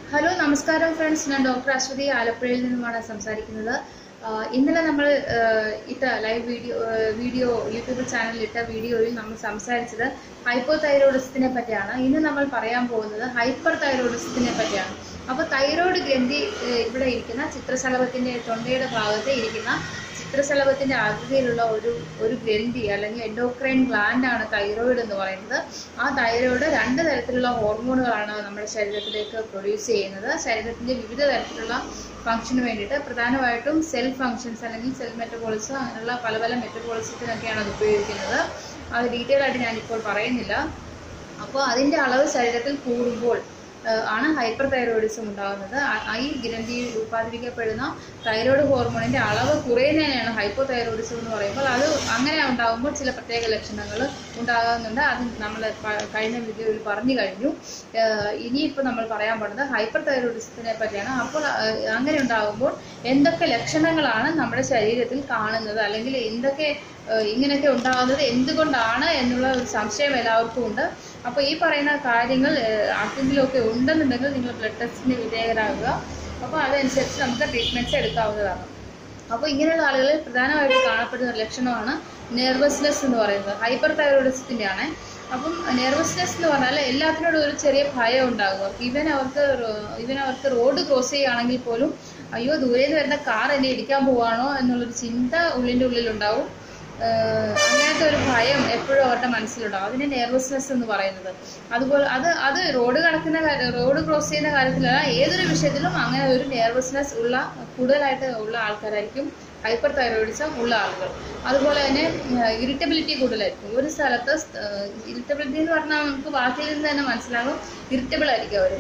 hello നമസ്കാരം friends ഞാൻ doctor Aswathy ആലപ്പുഴയിൽ നിന്നുമാണ് സംസാരിക്കുന്നത് ആഹ് ഇന്നലെ നമ്മൾ ആഹ് ഇട്ട ലൈവ് വീഡിയോ ആഹ് വീഡിയോ യൂട്യൂബ് ചാനലിൽ ഇട്ട വീഡിയോയിൽ നമ്മൾ സംസാരിച്ചത് ഹൈപ്പോ തൈറോയിഡിസത്തിനെ പറ്റിയാണ് ഇന്ന് നമ്മൾ പറയാൻ പോകുന്നത് ഹൈപ്പർ തൈറോയിഡിസത്തിനെ പറ്റിയാണ് അപ്പോൾ തൈറോയ്ഡ് ഗ്രന്ഥി ആഹ് ഇവിടെ ഇരിക്കുന്ന ചിത്രശലഭത്തിന്റെ തൊണ്ടയുടെ ഭാഗത്ത് ഇരിക്കുന്ന ചിത്രശലഭത്തിന്റെ ആകൃതിയിലുള്ള ഒരു ഒരു ഗ്രന്ഥി അല്ലെങ്കിൽ എൻഡോക്രൈൻ ഗ്ലാൻഡ് ആണ് തൈറോയിഡ് എന്ന് പറയുന്നത് ആ തൈറോയിഡ് രണ്ട് തരത്തിലുള്ള ഹോർമോണുകളാണ് നമ്മുടെ ശരീരത്തിലേക്ക് പ്രൊഡ്യൂസ് ചെയ്യുന്നത് ശരീരത്തിന്റെ വിവിധ തരത്തിലുള്ള ഫംഗ്ഷന് വേണ്ടിയിട്ട് പ്രധാനമായിട്ടും സെൽ ഫങ്ഷൻസ് അല്ലെങ്കിൽ സെൽ മെറ്റബോളിസം അങ്ങനെയുള്ള പല പല മെറ്റബോളിസത്തിനൊക്കെയാണ് അത് ഉപയോഗിക്കുന്നത് അത് ഡീറ്റെയിൽ ആയിട്ട് ഞാനിപ്പോൾ പറയുന്നില്ല അപ്പോൾ അതിൻ്റെ അളവ് ശരീരത്തിൽ കൂടുമ്പോൾ ഏഹ് ആണ് ഹൈപ്പർ തൈറോയിഡിസം ഉണ്ടാകുന്നത് ആ- ഈ ഗ്രന്ഥിയിൽ ഉത്പാദിപ്പിക്കപ്പെടുന്ന തൈറോയ്ഡ് ഹോർമോണിന്റെ അളവ് കുറയുന്നതിനാണ് ഹൈപ്പോ തൈറോയിഡിസം എന്ന് പറയുമ്പോൾ അത് അങ്ങനെ ഉണ്ടാകുമ്പോൾ ചില പ്രത്യേക ലക്ഷണങ്ങൾ ഉണ്ടാകുന്നുണ്ട് അത് നമ്മൾ പ- കഴിഞ്ഞ വീഡിയോയിൽ പറഞ്ഞു കഴിഞ്ഞു ഏഹ് ഇനിയിപ്പോൾ നമ്മൾ പറയാൻ പോകുന്നത് ഹൈപ്പർ തൈറോയിഡിസത്തിനെ പറ്റിയാണ് അപ്പോൾ ഏഹ് അങ്ങനെ ഉണ്ടാകുമ്പോൾ എന്തൊക്കെ ലക്ഷണങ്ങളാണ് നമ്മുടെ ശരീരത്തിൽ കാണുന്നത് അല്ലെങ്കിൽ എന്തൊക്കെ ഏഹ് ഇങ്ങനെയൊക്കെ ഉണ്ടാകുന്നത് എന്തുകൊണ്ടാണ് എന്നുള്ള ഒരു സംശയം എല്ലാവർക്കും ഉണ്ട് അപ്പോൾ ഈ പറയുന്ന കാര്യങ്ങൾ ഏഹ് ആർക്കെങ്കിലുമൊക്കെ ഉണ്ടെന്നുണ്ടെങ്കിൽ നിങ്ങൾ ബ്ലഡ് ടെസ്റ്റിന് വിധേയരാകുക അപ്പോൾ അതനുസരിച്ച് നമുക്ക് ട്രീറ്റ്മെൻറ്റ്സ് എടുക്കാവുന്നതാണ് അപ്പോൾ ഇങ്ങനെയുള്ള ആളുകളിൽ പ്രധാനമായിട്ട് കാണപ്പെടുന്ന ഒരു ലക്ഷണമാണ് നെർവസ്നെസ് എന്ന് പറയുന്നത് ഹൈപ്പർ തൈറോയിഡിസത്തിൻ്റെ ആണ് അപ്പം നെർവസ്നെസ് എന്ന് പറഞ്ഞാൽ എല്ലാത്തിനോടും ഒരു ചെറിയ ഭയം ഉണ്ടാകുക ഈവൻ അവർക്ക് ഈവൻ അവർക്ക് റോഡ് ക്രോസ് ചെയ്യുകയാണെങ്കിൽ പോലും അയ്യോ ദൂരെ നിന്ന് വരുന്ന കാർ എന്നെ ഇടിക്കാൻ പോവാണോ എന്നുള്ളൊരു ചിന്ത ഉള്ളിൻ്റെ ഉള്ളിലുണ്ടാവും ഏഹ് അങ്ങനത്തെ ഒരു ഭയം എപ്പോഴും അവരുടെ മനസ്സിലുണ്ടാവും അതിനെ നെർവസ്നെസ് എന്ന് പറയുന്നത് അതുപോലെ അത് അത് റോഡ് കടക്കുന്ന കാര്യം റോഡ് ക്രോസ് ചെയ്യുന്ന കാര്യത്തിലല്ല ഏതൊരു വിഷയത്തിലും അങ്ങനെ ഒരു നെർവസ്നെസ് ഉള്ള കൂടുതലായിട്ട് ഉള്ള ആൾക്കാരായിരിക്കും ഹൈപ്പർ തൈറോയിഡിസം ഉള്ള ആളുകൾ അതുപോലെ തന്നെ ഇറിറ്റബിലിറ്റി കൂടുതലായിരിക്കും ഒരു സ്ഥലത്ത് ഇറിറ്റബിലിറ്റി എന്ന് പറഞ്ഞാൽ നമുക്ക് വാക്കിൽ നിന്ന് തന്നെ മനസ്സിലാകും ഇറിറ്റബിൾ ആയിരിക്കും അവർ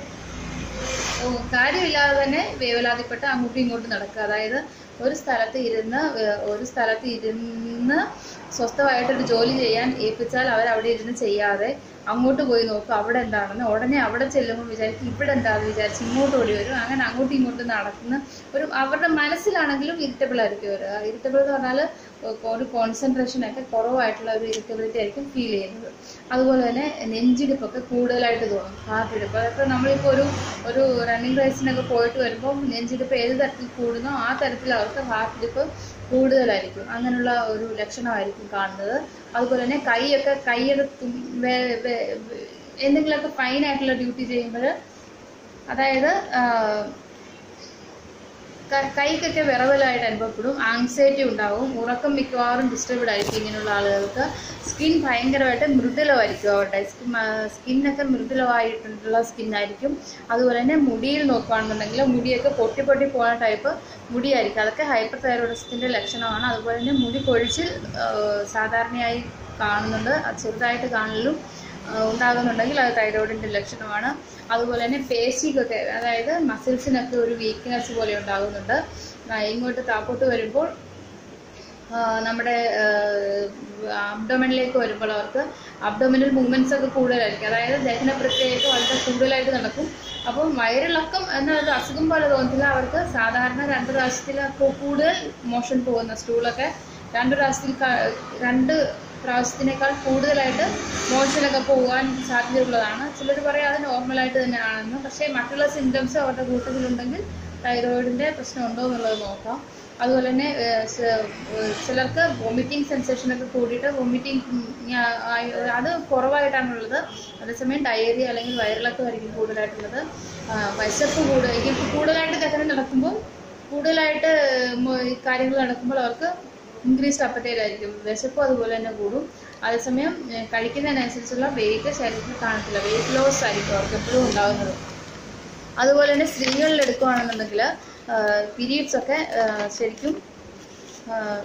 ഓ, കാര്യമില്ലാതെ തന്നെ വേവലാതിപ്പെട്ട് അങ്ങോട്ടും ഇങ്ങോട്ടും നടക്കുക അതായത് ഒരു സ്ഥലത്ത് ഇരുന്ന് ഏഹ്, ഒരു സ്ഥലത്ത് ഇരുന്ന് സ്വസ്ഥമായിട്ടൊരു ജോലി ചെയ്യാൻ ഏൽപ്പിച്ചാൽ അവർ അവിടെ ഇരുന്ന് ചെയ്യാതെ അങ്ങോട്ട് പോയി നോക്കും അവിടെ എന്താണെന്ന് ഉടനെ അവിടെ ചെല്ലുമ്പോൾ വിചാരിക്കും ഇവിടെ എന്താണെന്ന് വിചാരിച്ച് ഇങ്ങോട്ട് ഓടി വരും അങ്ങനെ അങ്ങോട്ടും ഇങ്ങോട്ടും നടക്കുന്ന ഒരു അവരുടെ മനസ്സിലാണെങ്കിലും ഇറിറ്റബിൾ ആയിരിക്കും ഒരു ഇറിറ്റബിൾ എന്ന് പറഞ്ഞാൽ ഒരു കോൺസെൻട്രേഷൻ ഒക്കെ കുറവായിട്ടുള്ള ഒരു ഇറിറ്റബിലിറ്റി ആയിരിക്കും ഫീൽ ചെയ്യുന്നത് അതുപോലെ തന്നെ നെഞ്ചിടിപ്പൊക്കെ കൂടുതലായിട്ട് തോന്നും ഹാർട്ടിടിപ്പ് അതൊക്കെ നമ്മളിപ്പോൾ ഒരു ഒരു റണ്ണിങ് റേസിനൊക്കെ പോയിട്ട് വരുമ്പോൾ നെഞ്ചിടിപ്പ് ഏത് തരത്തിൽ കൂടുന്നോ ആ തരത്തിൽ അവർക്ക് ഹാർട്ടിടിപ്പ് കൂടുതലായിരിക്കും അങ്ങനെയുള്ള ഒരു ലക്ഷണമായിരിക്കും കാണുന്നത് അതുപോലെ തന്നെ കൈയൊക്കെ കൈയൊക്കെ തും- വേ- വേ- വേ- എന്തെങ്കിലുമൊക്കെ ഫൈനായിട്ടുള്ള ഡ്യൂട്ടി ചെയ്യുമ്പോൾ അതായത് ആ, ക- കൈക്കൊക്കെ വിറവലായിട്ട് അനുഭവപ്പെടും ആങ്സൈറ്റി ഉണ്ടാവും ഉറക്കം മിക്കവാറും ഡിസ്റ്റർബ്ഡ് ആയിരിക്കും ഇങ്ങനെയുള്ള ആളുകൾക്ക് സ്കിൻ ഭയങ്കരമായിട്ട് മൃദുലമായിരിക്കും അവരുടെ സ്കിൻ സ്കിന്നൊക്കെ മൃദുലമായിട്ടുള്ള സ്കിന്നായിരിക്കും അതുപോലെ തന്നെ മുടിയിൽ നോക്കുകയാണെന്നുണ്ടെങ്കിൽ മുടിയൊക്കെ പൊട്ടി പൊട്ടി പോകുന്ന ടൈപ്പ് മുടിയായിരിക്കും അതൊക്കെ ഹൈപ്പർ തൈറോയിഡിസത്തിൻ്റെ ലക്ഷണമാണ് അതുപോലെ തന്നെ മുടി കൊഴിച്ചിൽ ആ, സാധാരണയായി കാണുന്നുണ്ട് അത് ചെറുതായിട്ട് കാണലും ആ, ഉണ്ടാകുന്നുണ്ടെങ്കിൽ അത് തൈറോയിഡിൻ്റെ ലക്ഷണമാണ് അതുപോലെ തന്നെ പേശിക്കൊക്കെ അതായത് മസിൽസിനൊക്കെ ഒരു വീക്ക്നെസ് പോലെ ഉണ്ടാകുന്നുണ്ട് ആ, ഇങ്ങോട്ട് താപ്പോട്ട് വരുമ്പോൾ ആ, നമ്മുടെ അബ്ഡോമനിലേക്ക് വരുമ്പോൾ അവർക്ക് അബ്ഡോമിനൽ മൂവ്മെന്റ്സ് ഒക്കെ കൂടുതലായിരിക്കും അതായത് ദഹന പ്രക്രിയയൊക്കെ വളരെ കൂടുതലായിട്ട് നടക്കും അപ്പം വയറിളക്കം എന്നൊരു അസുഖം പോലെ തോന്നത്തില്ല അവർക്ക് സാധാരണ രണ്ട് പ്രാവശ്യത്തിൽ കൂടുതൽ മോഷൻ പോകുന്ന സ്റ്റൂളൊക്കെ രണ്ട് പ്രാവശ്യത്തിൽ ക- രണ്ട് പ്രാവശ്യത്തിനേക്കാൾ കൂടുതലായിട്ട് മോഷനൊക്കെ പോകാൻ സാധ്യതയുള്ളതാണ് ചിലർ പറയും അത് നോർമലായിട്ട് തന്നെയാണെന്ന് പക്ഷേ മറ്റുള്ള സിംറ്റംസ് അവരുടെ കൂട്ടത്തിലുണ്ടെങ്കിൽ തൈറോയിഡിൻ്റെ പ്രശ്നമുണ്ടോ എന്നുള്ളത് നോക്കാം അതുപോലെ തന്നെ ഏഹ്, ച- ഏഹ്, ചിലർക്ക് വോമിറ്റിംഗ് സെൻസേഷനൊക്കെ കൂടിയിട്ട് വോമിറ്റിംഗ് അത് കുറവായിട്ടാണുള്ളത് അതേസമയം ഡയറിയ അല്ലെങ്കിൽ വയറിളക്കമായിരിക്കും കൂടുതലായിട്ടുള്ളത് ആ, വിശപ്പ് കൂടുതൽ കൂടുതലായിട്ട് ദഹനം നടക്കുമ്പോൾ കൂടുതലായിട്ട് മൊ- ഈ കാര്യങ്ങൾ നടക്കുമ്പോൾ അവർക്ക് ഇൻക്രീസ്ഡ് അപ്പറ്റൈറ്റ് ആയിരിക്കും വിശപ്പും അതുപോലെ തന്നെ കൂടും അതേസമയം ഏഹ്, കഴിക്കുന്നതിനനുസരിച്ചുള്ള വെയിറ്റ് ശരീരത്തിൽ കാണത്തില്ല വെയിറ്റ് ലോസ് ആയിരിക്കും അവർക്ക് എപ്പോഴും ഉണ്ടാകുന്നത് അതുപോലെ തന്നെ സ്ത്രീകളിൽ എടുക്കുകയാണെന്നുണ്ടെങ്കിൽ പീരീഡ്സ് ഒക്കെ ആഹ് ശരിക്കും ആഹ്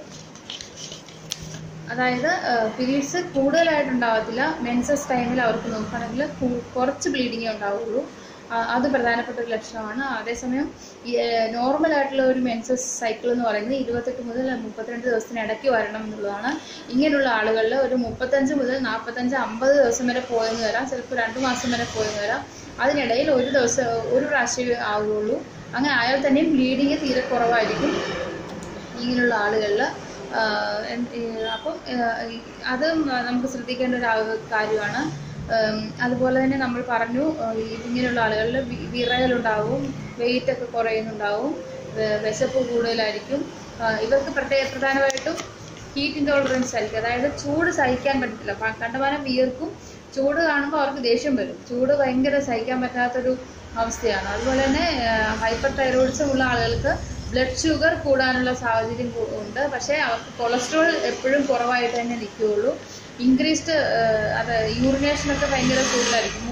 അതായത് പീരീഡ്സ് കൂടുതലായിട്ട് ഉണ്ടാവത്തില്ല മെൻസസ് ടൈമിൽ അവർക്ക് നോക്കുകയാണെങ്കിൽ കു- കുറച്ച് ബ്ലീഡിങ്ങേ ഉണ്ടാവുള്ളൂ ആ, അത് പ്രധാനപ്പെട്ട ഒരു ലക്ഷണമാണ് അതേസമയം നോർമൽ ആയിട്ടുള്ള ഒരു മെൻസസ് സൈക്കിൾ എന്ന് പറയുന്നത് ഇരുപത്തെട്ട് മുതൽ മുപ്പത്തിരണ്ട് ദിവസത്തിന് ഇടയ്ക്ക് വരണം എന്നുള്ളതാണ് ഇങ്ങനെയുള്ള ആളുകളിൽ ഒരു മുപ്പത്തഞ്ച് മുതൽ നാൽപ്പത്തഞ്ച് അമ്പത് ദിവസം വരെ പോയെന്ന് വരാം ചിലപ്പോൾ രണ്ട് മാസം വരെ പോയെന്ന് വരാം അതിനിടയിൽ ഒരു ദിവസം ഒരു പ്രാവശ്യമേ ആവുകയുള്ളൂ അങ്ങനെ ആയാൽ തന്നെയും ബ്ലീഡിങ് തീരെ കുറവായിരിക്കും ഇങ്ങനെയുള്ള ആളുകളിൽ അപ്പം ആഹ് ഈ- അത് നമുക്ക് ശ്രദ്ധിക്കേണ്ട ഒരു ആ- കാര്യമാണ് ഉം, അതുപോലെ തന്നെ നമ്മൾ പറഞ്ഞു ഏഹ്, ഈ ഇങ്ങനെയുള്ള ആളുകളിൽ വി- വിറയലുണ്ടാവും വെയിറ്റ് ഒക്കെ കുറയുന്നുണ്ടാവും വെ- വിശപ്പ് കൂടുതലായിരിക്കും ആഹ്, ഇവർക്ക് പ്രത്യേക പ്രധാനമായിട്ടും ഹീറ്റ് ഇൻടോളറൻസ് ആയിരിക്കും അതായത് ചൂട് സഹിക്കാൻ പറ്റത്തില്ല പ- കണ്ടമാനം വിയർക്കും ചൂട് കാണുമ്പോൾ അവർക്ക് ദേഷ്യം വരും ചൂട് ഭയങ്കര സഹിക്കാൻ പറ്റാത്തൊരു അവസ്ഥയാണ് അതുപോലെ തന്നെ ഹൈപ്പർ തൈറോയിഡ്സം ഉള്ള ആളുകൾക്ക് ബ്ലഡ് ഷുഗർ കൂടാനുള്ള സാഹചര്യം കൂ- ഉണ്ട് പക്ഷേ അവർക്ക് കൊളസ്ട്രോൾ എപ്പോഴും കുറവായിട്ട് തന്നെ നിൽക്കുകയുള്ളൂ ഇൻക്രീസ്ഡ് അത് യൂറിനേഷനൊക്കെ ഭയങ്കര കൂടുതലായിരിക്കും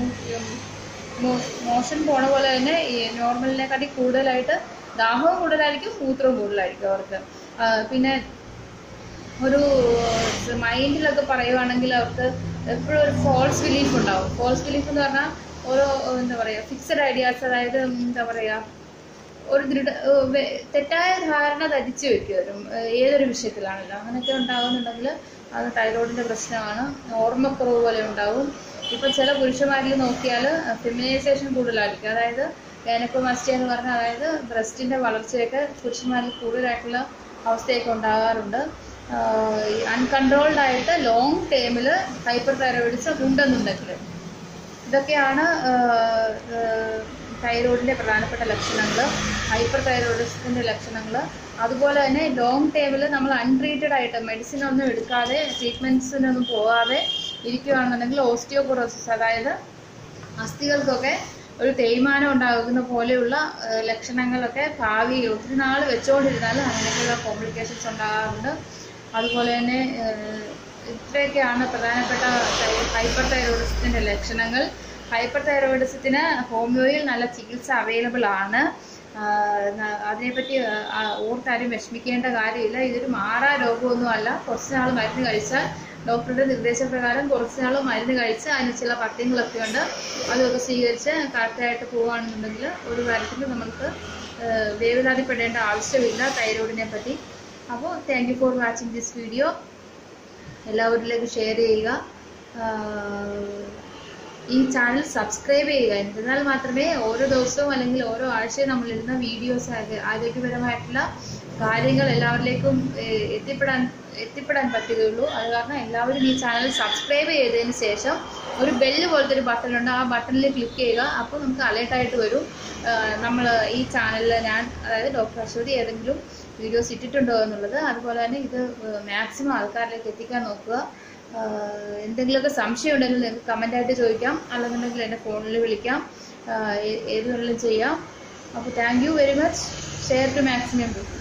മോഷൻ പോണ പോലെ തന്നെ ഈ നോർമലിനെക്കാട്ടി കൂടുതലായിട്ട് ദാഹവും കൂടുതലായിരിക്കും മൂത്രവും കൂടുതലായിരിക്കും അവർക്ക് ആ, പിന്നെ ഒരു മൈൻഡിലൊക്കെ പറയുവാണെങ്കിൽ അവർക്ക് എപ്പോഴും ഒരു ഫോൾസ് ബിലീഫ് ഉണ്ടാവും ഫോൾസ് ബിലീഫ് എന്ന് പറഞ്ഞാൽ ഓരോ എന്താ പറയുക ഫിക്സഡ് ഐഡിയാസ് അതായത് എന്താ പറയുക ഒരു ദൃഢ ഏഹ് വെ- തെറ്റായ ധാരണ ധരിച്ചു വെക്കും ഏതൊരു വിഷയത്തിലാണല്ലോ അങ്ങനെയൊക്കെ ഉണ്ടാകുന്നുണ്ടെങ്കിൽ അത് തൈറോയിഡിന്റെ പ്രശ്നമാണ് ഓർമ്മക്കുറവ് പോലെ ഉണ്ടാവും ഇപ്പം ചില പുരുഷന്മാരിൽ നോക്കിയാൽ ഫെമിനൈസേഷൻ കൂടുതലായിരിക്കും അതായത് ഗൈനക്കോമാസ്റ്റിയ എന്ന് പറഞ്ഞാൽ അതായത് ബ്രസ്റ്റിന്റെ വളർച്ചയൊക്കെ പുരുഷന്മാരിൽ കൂടുതലായിട്ടുള്ള അവസ്ഥയൊക്കെ ഉണ്ടാകാറുണ്ട് അൺകൺട്രോൾഡ് ആയിട്ട് ലോങ് ടേമിൽ ഹൈപ്പർ തൈറോയിഡിസം ഉണ്ടെന്നുണ്ടെങ്കിൽ ഇതൊക്കെയാണ് തൈറോയിഡിന്റെ പ്രധാനപ്പെട്ട ലക്ഷണങ്ങൾ ഹൈപ്പർ തൈറോയിഡിസത്തിന്റെ ലക്ഷണങ്ങൾ അതുപോലെ തന്നെ ലോങ് ടേമിൽ നമ്മൾ അൺട്രീറ്റഡ് ആയിട്ട് മെഡിസിൻ ഒന്നും എടുക്കാതെ ട്രീറ്റ്മെന്റ്സിനൊന്നും പോകാതെ ഇരിക്കുകയാണെന്നുണ്ടെങ്കിൽ ഓസ്റ്റിയോപൊറോസിസ് അതായത് അസ്ഥികൾക്കൊക്കെ ഒരു തേയ്മാനം ഉണ്ടാകുന്ന പോലെയുള്ള ഏഹ്, ലക്ഷണങ്ങളൊക്കെ ഭാവിയിൽ ഒത്തിരി നാൾ വെച്ചുകൊണ്ടിരുന്നാൽ അങ്ങനെയൊക്കെയുള്ള കോംപ്ലിക്കേഷൻസ് ഉണ്ടാകാറുണ്ട് അതുപോലെ തന്നെ ഏഹ്, ഇത്രയൊക്കെയാണ് പ്രധാനപ്പെട്ട ഹൈപ്പർ തൈറോയിഡിസത്തിന്റെ ലക്ഷണങ്ങൾ ഹൈപ്പർ തൈറോയിഡിസത്തിന് ഹോമിയോയിൽ നല്ല ചികിത്സ അവൈലബിൾ ആണ് ആഹ് ന- അതിനെപ്പറ്റി ആഹ് ഓർത്താരും വിഷമിക്കേണ്ട കാര്യമില്ല ഇതൊരു മാറാ രോഗമൊന്നും അല്ല കുറച്ച് നാൾ മരുന്ന് കഴിച്ചാൽ ഡോക്ടറുടെ നിർദ്ദേശപ്രകാരം കുറച്ച് നാൾ മരുന്ന് കഴിച്ച് അതിന് ചില പഥ്യങ്ങളൊക്കെ ഉണ്ട് അതൊക്കെ സ്വീകരിച്ച് കറക്റ്റായിട്ട് പോവുകയാണെന്നുണ്ടെങ്കിൽ ഒരു കാര്യത്തിൽ നമുക്ക് ആഹ് വേവലാതിപ്പെടേണ്ട ആവശ്യമില്ല തൈറോയിഡിനെ പറ്റി അപ്പോൾ thank you for watching this video എല്ലാവരിലേക്കും ഷെയർ ചെയ്യുക ആഹ് ഈ ചാനൽ സബ്സ്ക്രൈബ് ചെയ്യുക എന്തെന്നാൽ മാത്രമേ ഓരോ ദിവസവും അല്ലെങ്കിൽ ഓരോ ആഴ്ചയും നമ്മൾ ഇടുന്ന വീഡിയോസ് ആരോഗ്യപരമായിട്ടുള്ള കാര്യങ്ങൾ എല്ലാവരിലേക്കും ഏഹ്, എത്തിപ്പെടാൻ എത്തിപ്പെടാൻ പറ്റുകയുള്ളൂ അത് കാരണം എല്ലാവരും ഈ ചാനൽ സബ്സ്ക്രൈബ് ചെയ്തതിന് ശേഷം ഒരു ബെല്ല് പോലത്തെ ഒരു ബട്ടൺ ഉണ്ട് ആ ബട്ടണിൽ ക്ലിക്ക് ചെയ്യുക അപ്പോൾ നമുക്ക് അലേർട്ടായിട്ട് വരും നമ്മൾ ഈ ചാനലിൽ ഞാൻ അതായത് ഡോക്ടർ അശ്വതി ഏതെങ്കിലും വീഡിയോസ് ഇട്ടിട്ടുണ്ടോ എന്നുള്ളത് അതുപോലെ തന്നെ ഇത് മാക്സിമം ആൾക്കാരിലേക്ക് എത്തിക്കാൻ നോക്കുക ആഹ് എന്തെങ്കിലുമൊക്കെ സംശയം ഉണ്ടെങ്കിൽ നിങ്ങൾക്ക് കമൻ്റ് ആയിട്ട് ചോദിക്കാം അല്ലെന്നുണ്ടെങ്കിൽ എൻ്റെ ഫോണിൽ വിളിക്കാം ആഹ് ഏ- ഏത് വേണമെങ്കിലും ചെയ്യാം അപ്പോൾ thank you very much share to maximum